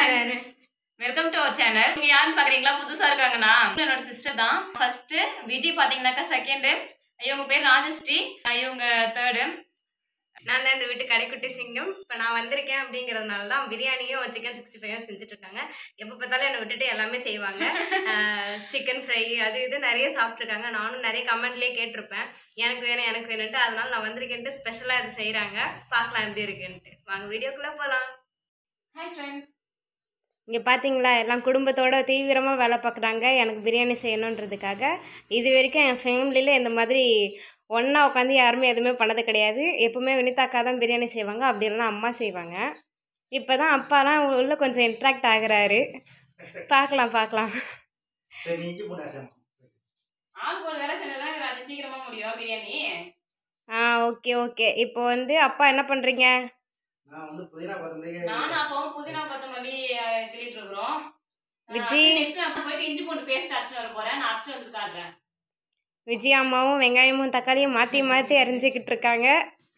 Friends welcome to our channel நீங்க யாருன்னு பாக்குறீங்களா புதுசா இருக்காங்கன்னா என்னோட சிஸ்டர் தான் ஃபர்ஸ்ட் விஜய் பாத்தீங்கன்னாக்கா செகண்ட் இவங்க பேர் ராஜஸ்ரீ இவங்க தேர்டு நான் தான் இந்த வீட்டு கடைக்குட்டி சிங்கம் இப்போ நான் வந்திருக்கேன் அப்படிங்கிறதுனால தான் பிரியாணியும் சிக்கன் சிக்ஸ்டி ஃபைவும் செஞ்சுட்டு இருக்காங்க எப்போ பார்த்தாலும் என்னை விட்டுட்டு எல்லாமே செய்வாங்க சிக்கன் ஃப்ரை அது இது நிறைய சாப்பிட்ருக்காங்க நானும் நிறைய கமெண்ட்லேயே கேட்டிருப்பேன் எனக்கு வேணும் எனக்கு வேணுன்ட்டு அதனால நான் வந்திருக்கேன்ட்டு ஸ்பெஷலாக இது செய்கிறாங்க பார்க்கலாம் எப்படி இருக்குன்ட்டு வாங்க வீடியோக்குள்ளே போகலாம் ஹாய் ஃப்ரெண்ட்ஸ் இங்கே பார்த்தீங்களா எல்லாம் குடும்பத்தோட தீவிரமாக வேலை பார்க்குறாங்க எனக்கு பிரியாணி செய்யணுன்றதுக்காக இது வரைக்கும் என் ஃபேமிலியில் இந்த மாதிரி ஒன்றா உட்காந்து யாருமே எதுவுமே பண்ணது கிடையாது எப்பவுமே வினிதாக்கா தான் பிரியாணி செய்வாங்க அப்படி இல்லைன்னா அம்மா செய்வாங்க இப்போ தான் அப்பாலாம் உள்ள கொஞ்சம் இன்ட்ராக்ட் ஆகுறாரு பார்க்கலாம் பார்க்கலாம் சரி இஞ்சி போட்டா சார் ஆளுக்கு ஒரு வேலை செஞ்சதான் ராஜி சீக்கிரமா முடியும் பிரியாணி ஆ ஓகே ஓகே இப்போ வந்து அப்பா என்ன பண்ணுறீங்க நான் வந்து புதினா கொத்தமல்லி நானும் அப்பவும் புதினா கொத்தமல்லி அஹ், கிள்ளிட்டு இருக்கிறோம் விஜி. நெக்ஸ்ட் நான் போயிட்டு இஞ்சி பூண்டு பேஸ்ட் அரைச்சிட்டு வர போறேன் நான் அரைச்சிட்டு வந்து காட்டுறேன் விஜய் அம்மாவும் வெங்காயமும் தக்காளியும் மாற்றி மாற்றி அரிஞ்சிக்கிட்டு இருக்காங்க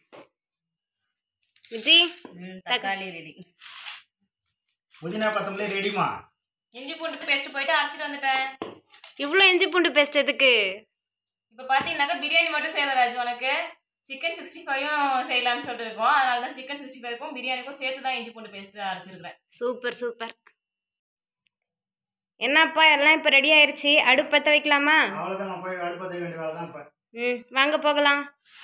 விஜய் தக்காளி ரெடி புதினா கொத்தமல்லி ரெடிமா இஞ்சி பூண்டு பேஸ்ட் போயிட்டு அரைச்சிட்டு வந்துட்டேன் இவ்வளோ இஞ்சி பூண்டு பேஸ்ட் எதுக்கு இப்போ பார்த்தீங்கன்னாக்கா பிரியாணி மட்டும் செய்யல ராஜ் உனக்கு சிக்கன் சிக்ஸ்டி ஃபைவும் செய்யலாம்னு சொல்லிட்டு இருக்கோம் அதனால தான் சிக்கன் சிக்ஸ்டி ஃபைவ்க்கும் பிரியாணிக்கும் சேர்த்து தான் இஞ்சி பூண்டு பேஸ்ட் அரைச்சிருக்கிறேன் சூப்பர் சூப்பர் என்னப்பா எல்லாம் இப்போ ரெடி ஆயிருச்சு அடுப்பு பற்ற வைக்கலாமா அவ்வளோதான் நான் போய் அடுப்பத்த வேண்டிய வேலை தான் இப்போ ம் வாங்க போகலாம்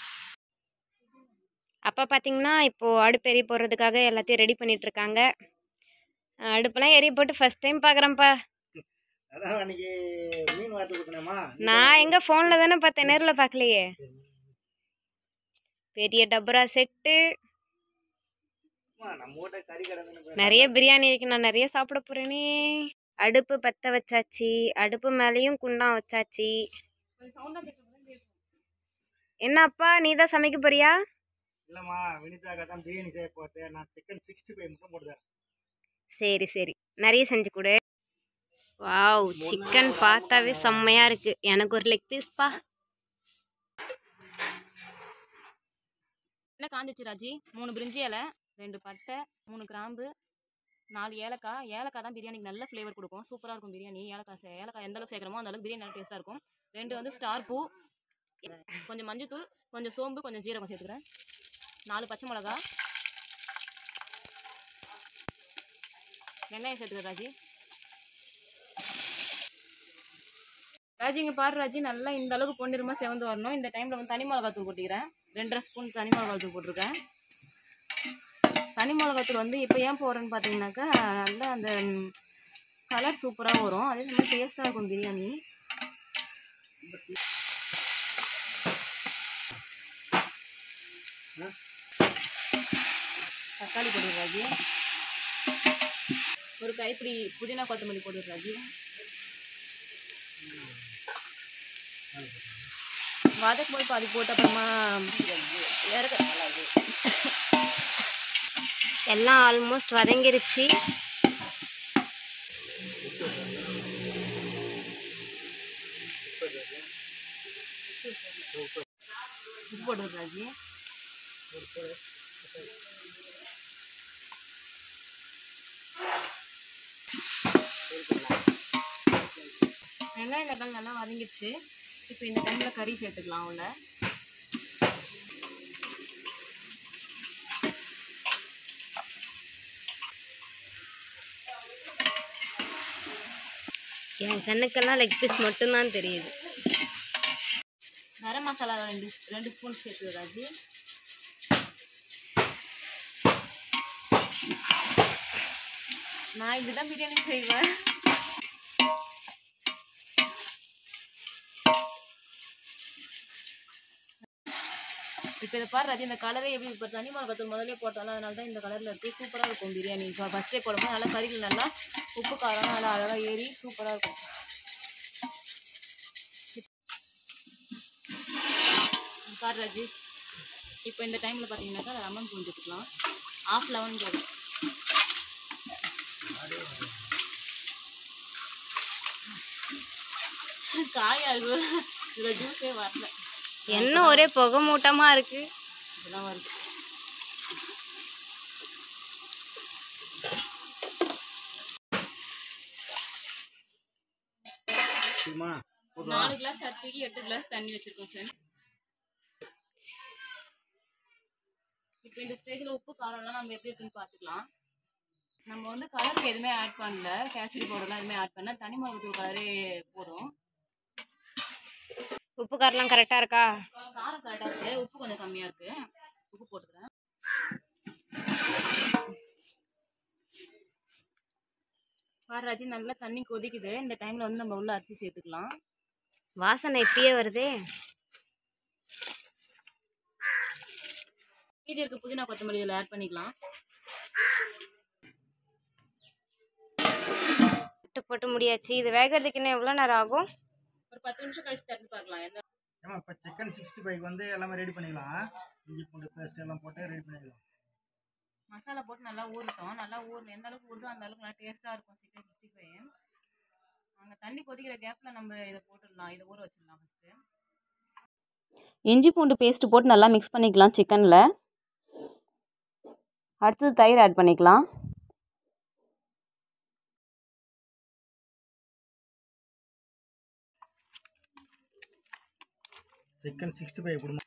அப்பா பார்த்தீங்கன்னா இப்போது அடுப்பு எரி போடுறதுக்காக எல்லாத்தையும் ரெடி பண்ணிட்டு இருக்காங்க அஹ் அடுப்பெல்லாம் எரி போட்டு ஃபஸ்ட் டைம் பார்க்குறேன்ப்பா அதான் அன்னைக்கு மீன் வாட்டு கொடுத்தனேம்மா நான் எங்கே ஃபோனில் தானே பார்த்தேன் நேரில் பார்க்கலையே பெரிய டபரா செட்டு நம்ம வீட்டை கறி கடை நிறைய பிரியாணி இருக்கு நான் நிறைய சாப்பிட போறேனே அடுப்பு பற்ற வச்சாச்சு அடுப்பு மேலேயும் குண்டான் வச்சாச்சு என்னப்பா நீ தான் சமைக்க போறியா இல்லைம்மா வினிதாக்கா தான் பிரியாணி செய்ய போட்டேன் நான் சிக்கன் சிக்ஸ்டி ஃபைவ் மட்டும் போட்டுதேன் சரி சரி நிறைய செஞ்சு கொடு வாவ் சிக்கன் பார்த்தாவே செம்மையா இருக்கு எனக்கு ஒரு லெக் பீஸ்ப்பா என்ன காஞ்சிச்சு ராஜி மூணு பிரிஞ்சி இலை ரெண்டு பட்டை மூணு கிராம்பு நாலு ஏலக்காய் ஏலக்காய் தான் பிரியாணிக்கு நல்ல ஃப்ளேவர் கொடுக்கும் சூப்பராக இருக்கும் பிரியாணி ஏலக்காய் சே ஏலக்காய் எந்த அளவுக்கு சேர்க்குறோமோ அந்த அளவுக்கு பிரியாணி நல்லா டேஸ்ட்டாக இருக்கும் ரெண்டு வந்து ஸ்டார் பூ கொஞ்சம் மஞ்சத்தூள் கொஞ்சம் சோம்பு கொஞ்சம் ஜீரகம் சேர்த்துக்கிறேன் நாலு பச்சை மிளகா வெங்காயம் சேர்த்துக்கிறேன் ராஜி ராஜி இங்கே பாரு ராஜி நல்லா இந்த அளவுக்கு பொன்னிறமா செவந்து வரணும் இந்த டைமில் வந்து தனி மிளகாத்தூள் கொட்டிக்கிறேன் ரெண்டரை ஸ்பூன் தனி மிளகாத்தூள் போட்டிருக்கேன் தனி மிளகாத்தூள் வந்து இப்போ ஏன் போடுறேன்னு பார்த்தீங்கன்னாக்கா நல்லா அந்த கலர் சூப்பராக வரும் அதே மாதிரி டேஸ்ட்டாக இருக்கும் பிரியாணி தக்காளி போடுறது ராஜி ஒரு கைப்பிடி புதினா கொத்தமல்லி போடுறது ராஜி வதக்கும் போது பாதி போட்டு அப்புறமா இறக்க எல்லாம் ஆல்மோஸ்ட் வதங்கிருச்சு உப்பு போடுறது ராஜி வெங்காயம் தக்காளி நல்லா வதங்கிடுச்சு இப்போ இந்த டைமில் கறி சேர்த்துக்கலாம் உள்ள என் கண்ணுக்கெல்லாம் லெக் பீஸ் மட்டும்தான் தெரியுது கரம் மசாலா ரெண்டு ரெண்டு ஸ்பூன் சேர்த்து ராஜி நான் இப்படிதான் பிரியாணி செய்வேன் இப்போ இதை பாரு ராஜி இந்த கலரே எப்படி இப்போ தனி மிளகாத்தூள் முதல்ல போட்டாலும் அதனால தான் இந்த கலரில் இருக்குது சூப்பராக இருக்கும் பிரியாணி இப்போ ஃபஸ்ட்டே போடும்போது நல்லா கறிகள் நல்லா உப்பு காரம் நல்லா அழகாக ஏறி சூப்பராக இருக்கும் பாரு ராஜி இப்போ இந்த டைமில் பார்த்தீங்கன்னாக்கா லெமன் புரிஞ்சுக்கலாம் ஆஃப் லெமன் போதும் காயாது இதில் ஜூஸே வரல என்ன ஒரே புகை மூட்டமா இருக்கு இதெல்லாம் வருது சரிம்மா போதுமா நாலு கிளாஸ் அரிசிக்கு எட்டு கிளாஸ் தண்ணி வச்சிருக்கோம் ஃப்ரெண்ட்ஸ் இப்போ இந்த ஸ்டேஜில் உப்பு காரம்லாம் நம்ம எப்படி இருக்குன்னு பார்த்துக்கலாம் நம்ம வந்து கலருக்கு எதுவுமே ஆட் பண்ணல கேசரி பவுடர்லாம் எதுவுமே ஆட் பண்ணல தனி மிளகுத்தூள் கலரே போதும் உப்பு காரெல்லாம் கரெக்டாக இருக்கா காரம் கரெக்டாக இருக்கு உப்பு கொஞ்சம் கம்மியாக இருக்கு உப்பு போட்டுக்கிறேன் பாராஜி நல்லா தண்ணி கொதிக்குது இந்த டைமில் வந்து நம்ம உள்ள அரிசி சேர்த்துக்கலாம் வாசனை இப்பயே வருதே மீதி இருக்க புதினா கொத்தமல்லி இதில் ஆட் பண்ணிக்கலாம் போட்டு போட்டு முடியாச்சு இது வேகிறதுக்கு இன்னும் எவ்வளோ நேரம் ஆகும் ஒரு பத்து நிமிஷம் கழிச்சு திறந்து பார்க்கலாம் எந்த ஏமா இப்போ சிக்கன் சிக்ஸ்டி ஃபைவ் வந்து எல்லாமே ரெடி பண்ணிக்கலாம் இஞ்சி பூண்டு பேஸ்ட் எல்லாம் போட்டு ரெடி பண்ணிக்கலாம் மசாலா போட்டு நல்லா ஊறட்டும் நல்லா ஊறணும் எந்த அளவுக்கு ஊறுதோ அந்த அளவுக்கு நல்லா டேஸ்ட்டாக இருக்கும் சிக்கன் சிக்ஸ்டி ஃபைவ் அங்கே தண்ணி கொதிக்கிற கேப்பில் நம்ம இதை போட்டுடலாம் இதை ஊற வச்சிடலாம் ஃபஸ்ட்டு இஞ்சி பூண்டு பேஸ்ட்டு போட்டு நல்லா மிக்ஸ் பண்ணிக்கலாம் சிக்கனில் அடுத்தது தயிர் ஆட் பண்ணிக்கலாம் சிக்கன் சிக்ஸ்டி ஃபைவ் கொடுமா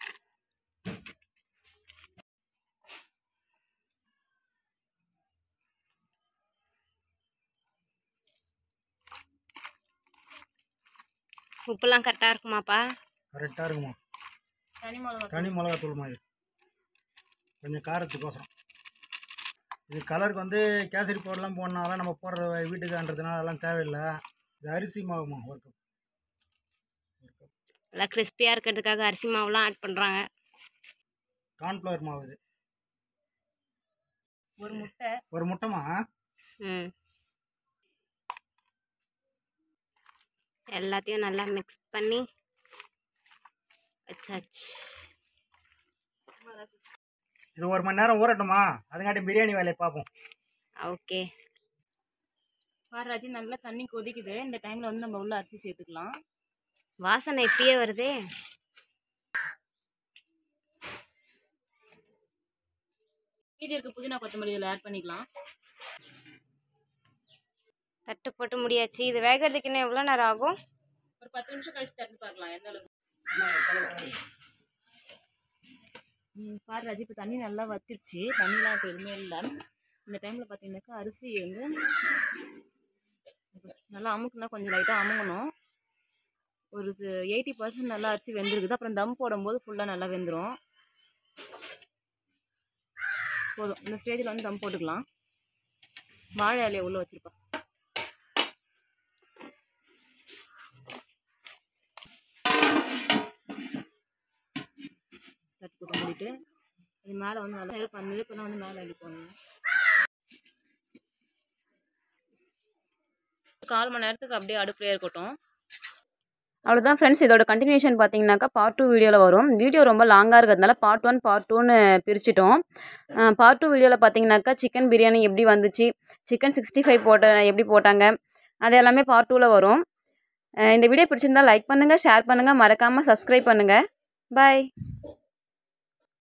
உப்புலாம் கரெக்டாக இருக்குமாப்பா கரெக்டாக இருக்குமா தனி மிளகா தனி மிளகாத்தூள்மா இது கொஞ்சம் காரத்துக்கோசரம் இது கலருக்கு வந்து கேசரி பவுடர்லாம் போடனால நம்ம போடுற வீட்டுக்குன்றதுனால அதெல்லாம் தேவையில்லை இது அரிசி மாவுமா ஒரு கப் ஒரு கப் நல்லா கிறிஸ்பியாக இருக்கிறதுக்காக அரிசி மாவுலாம் ஆட் பண்ணுறாங்க கார்ன்ஃப்ளவர் மாவு இது ஒரு முட்டை ஒரு முட்டைமா ம் எல்லாத்தையும் நல்லா மிக்ஸ் பண்ணி வச்சாச்சு இது ஒரு மணி நேரம் ஊறட்டுமா அதுங்காட்டி பிரியாணி வேலையை பார்ப்போம் ஓகே பாராஜி நல்லா தண்ணி கொதிக்குது இந்த டைமில் வந்து நம்ம உள்ள அரிசி சேர்த்துக்கலாம் வாசனை இப்பயே வருதே மீதி இருக்க புதினா கொத்தமல்லி இதில் ஆட் பண்ணிக்கலாம் தட்டு போட்டு முடியாச்சு இது வேகிறதுக்கு இன்னும் எவ்வளோ நேரம் ஆகும் ஒரு பத்து நிமிஷம் கழிச்சு திறந்து பார்க்கலாம் எந்த அளவுக்கு ம், பாரு ராஜி இப்போ தண்ணி நல்லா வத்திருச்சு தண்ணிலாம் இப்போ எதுவுமே இல்லை இந்த டைமில் பார்த்தீங்கன்னாக்கா அரிசி வந்து நல்லா அமுக்குனா கொஞ்சம் லைட்டாக அமுங்கணும் ஒரு எயிட்டி பர்சன்ட் நல்லா அரிசி வெந்திருக்குது அப்புறம் தம் போடும்போது ஃபுல்லாக நல்லா வெந்துடும் போதும் இந்த ஸ்டேஜில் வந்து தம் போட்டுக்கலாம் வாழை இலையை உள்ளே வச்சுருப்பா தட்டு போட்டு மூடிட்டு இது மேலே வந்து நல்லா நெருப்பு அந்த நெருப்பெல்லாம் வந்து மேலே அடிப்பாங்க கால் மணி நேரத்துக்கு அப்படியே அடுப்புலேயே இருக்கட்டும் அவ்வளோதான் ஃப்ரெண்ட்ஸ் இதோட கண்டினியூஷன் பார்த்தீங்கன்னாக்கா பார்ட் டூ வீடியோவில் வரும் வீடியோ ரொம்ப லாங்காக இருக்கிறதுனால பார்ட் ஒன் பார்ட் டூன்னு பிரிச்சிட்டோம் பார்ட் டூ வீடியோவில் பார்த்தீங்கன்னாக்கா சிக்கன் பிரியாணி எப்படி வந்துச்சு சிக்கன் சிக்ஸ்டி ஃபைவ் போட்ட எப்படி போட்டாங்க அது எல்லாமே பார்ட் டூவில் வரும் அஹ் இந்த வீடியோ பிடிச்சிருந்தா லைக் பண்ணுங்கள் ஷேர் பண்ணுங்கள் மறக்காமல் சப்ஸ்கிரைப் பண்ணுங்கள் பாய்